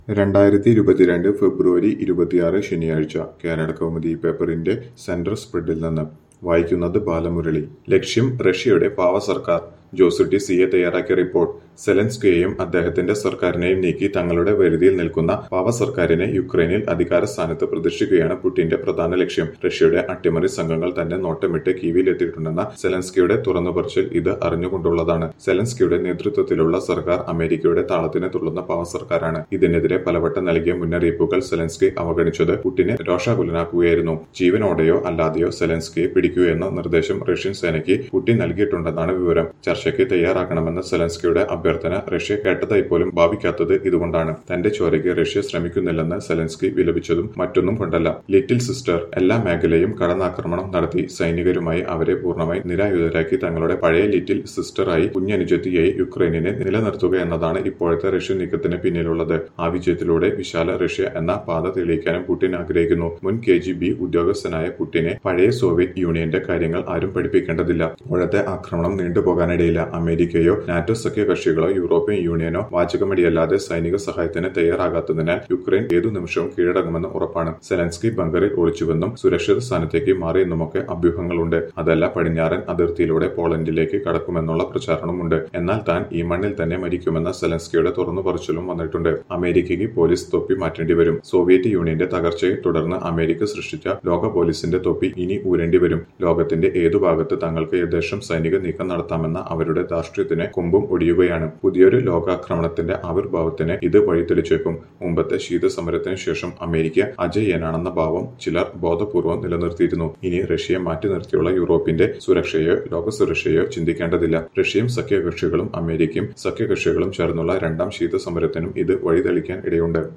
രണ്ടായിരത്തി ഇരുപത്തിരണ്ട് ഫെബ്രുവരി ഇരുപത്തിയാറ് ശനിയാഴ്ച കേരള കൗമുദി പേപ്പറിന്റെ സെന്റർ സ്പ്രെഡിൽ നിന്ന് വായിക്കുന്നത് ബാലമുരളി ലക്ഷ്യം റഷ്യയുടെ പാവ സർക്കാർ ജോസുട്ടി സിയെ തയ്യാറാക്കിയ റിപ്പോർട്ട് സെലൻസ്കിയെയും അദ്ദേഹത്തിന്റെ സർക്കാരിനെയും നീക്കി തങ്ങളുടെ വരുതിയിൽ നിൽക്കുന്ന പാവ സർക്കാരിനെ യുക്രൈനിൽ അധികാര സ്ഥാനത്ത് പ്രതിഷ്ഠിക്കുകയാണ് പുടിന്റെ പ്രധാന ലക്ഷ്യം റഷ്യയുടെ അട്ടിമറി സംഘങ്ങൾ തന്നെ നോട്ടമിട്ട് കീവിലെത്തിയിട്ടുണ്ടെന്ന സെലൻസ്കിയുടെ തുറന്നുപറച്ചിൽ ഇത് അറിഞ്ഞുകൊണ്ടുള്ളതാണ് സെലൻസ്കിയുടെ നേതൃത്വത്തിലുള്ള സർക്കാർ അമേരിക്കയുടെ താളത്തിന് തുള്ളുന്ന പാവ സർക്കാരാണ് ഇതിനെതിരെ പലവട്ടം നൽകിയ മുന്നറിയിപ്പുകൾ സെലൻസ്കി അവഗണിച്ചത് പുടിനെ രോഷാകുലനാക്കുകയായിരുന്നു ജീവനോടെയോ അല്ലാതെയോ സെലൻസ്കിയെ പിടിക്കുകയെന്ന നിർദ്ദേശം റഷ്യൻ സേനയ്ക്ക് പുടിൻ നൽകിയിട്ടുണ്ടെന്നാണ് വിവരം ചർച്ചയ്ക്ക് തയ്യാറാക്കണമെന്ന സെലൻസ്കിയുടെ അഭ്യർത്ഥന റഷ്യ കേട്ടതായി പോലും ഭാവിക്കാത്തത് ഇതുകൊണ്ടാണ് തന്റെ ചോരയ്ക്ക് റഷ്യ ശ്രമിക്കുന്നില്ലെന്ന് സെലൻസ്കി വിലപിച്ചതും മറ്റൊന്നും കൊണ്ടല്ല ലിറ്റിൽ സിസ്റ്റർ എല്ലാ മേഖലയും കടന്നാക്രമണം നടത്തി സൈനികരുമായി അവരെ പൂർണ്ണമായി നിരായുധരാക്കി തങ്ങളുടെ പഴയ ലിറ്റിൽ സിസ്റ്ററായി കുഞ്ഞനുജത്തിയായി യുക്രൈനിനെ നിലനിർത്തുക എന്നതാണ് ഇപ്പോഴത്തെ റഷ്യൻ നീക്കത്തിന് പിന്നിലുള്ളത് ആ വിജയത്തിലൂടെ വിശാല റഷ്യ എന്ന പാത തെളിയിക്കാനും പുടിൻ ആഗ്രഹിക്കുന്നു മുൻ കെ ജി ബി ഉദ്യോഗസ്ഥനായ പുടിനെ പഴയ സോവിയറ്റ് യൂണിയന്റെ കാര്യങ്ങൾ ആരും പഠിപ്പിക്കേണ്ടതില്ല ഇപ്പോഴത്തെ ആക്രമണം നീണ്ടുപോകാനിടയില്ല അമേരിക്കയോ നാറ്റോ സഖ്യകക്ഷികളോ യൂറോപ്യൻ യൂണിയനോ വാചകമടിയല്ലാതെ സൈനിക സഹായത്തിന് തയ്യാറാകാത്തതിനാൽ യുക്രൈൻ ഏതു നിമിഷവും കീഴടങ്ങുമെന്ന് ഉറപ്പാണ് സെലൻസ്കി ബങ്കറിൽ ഒളിച്ചുവെന്നും സുരക്ഷിത സ്ഥാനത്തേക്ക് മാറിയെന്നുമൊക്കെ അഭ്യൂഹങ്ങളുണ്ട് അതല്ല പടിഞ്ഞാറൻ അതിർത്തിയിലൂടെ പോളണ്ടിലേക്ക് കടക്കുമെന്നുള്ള പ്രചാരണമുണ്ട് എന്നാൽ താൻ ഈ മണ്ണിൽ തന്നെ മരിക്കുമെന്ന സെലൻസ്കിയുടെ തുറന്നു പറച്ചിലും വന്നിട്ടുണ്ട് അമേരിക്കയ്ക്ക് പോലീസ് തൊപ്പി മാറ്റേണ്ടി വരും സോവിയറ്റ് യൂണിയന്റെ തകർച്ചയെ തുടർന്ന് അമേരിക്ക സൃഷ്ടിച്ച ലോക പോലീസിന്റെ തൊപ്പി ഇനി ഊരേണ്ടി വരും ലോകത്തിന്റെ ഏതു ഭാഗത്ത് തങ്ങൾക്ക് ഏകദേശം സൈനിക നീക്കം നടത്താമെന്ന അവരുടെ ധാർഷ്ട്യത്തിന് കൊമ്പും ഒടിയുകയാണ് പുതിയൊരു ലോകാക്രമണത്തിന്റെ ആവിർഭാവത്തിന് ഇത് വഴിതെളിച്ചേക്കും മുമ്പത്തെ ശീതസമരത്തിന് ശേഷം അമേരിക്ക അജയ്യനാണെന്ന ഭാവം ചിലർ ബോധപൂർവം നിലനിർത്തിയിരുന്നു ഇനി റഷ്യയെ മാറ്റി നിർത്തിയുള്ള യൂറോപ്പിന്റെ സുരക്ഷയോ ലോക സുരക്ഷയോ ചിന്തിക്കേണ്ടതില്ല റഷ്യയും സഖ്യകക്ഷികളും അമേരിക്കയും സഖ്യകക്ഷികളും ചേർന്നുള്ള രണ്ടാം ശീതസമരത്തിനും ഇത് വഴിതെളിക്കാൻ ഇടയുണ്ട്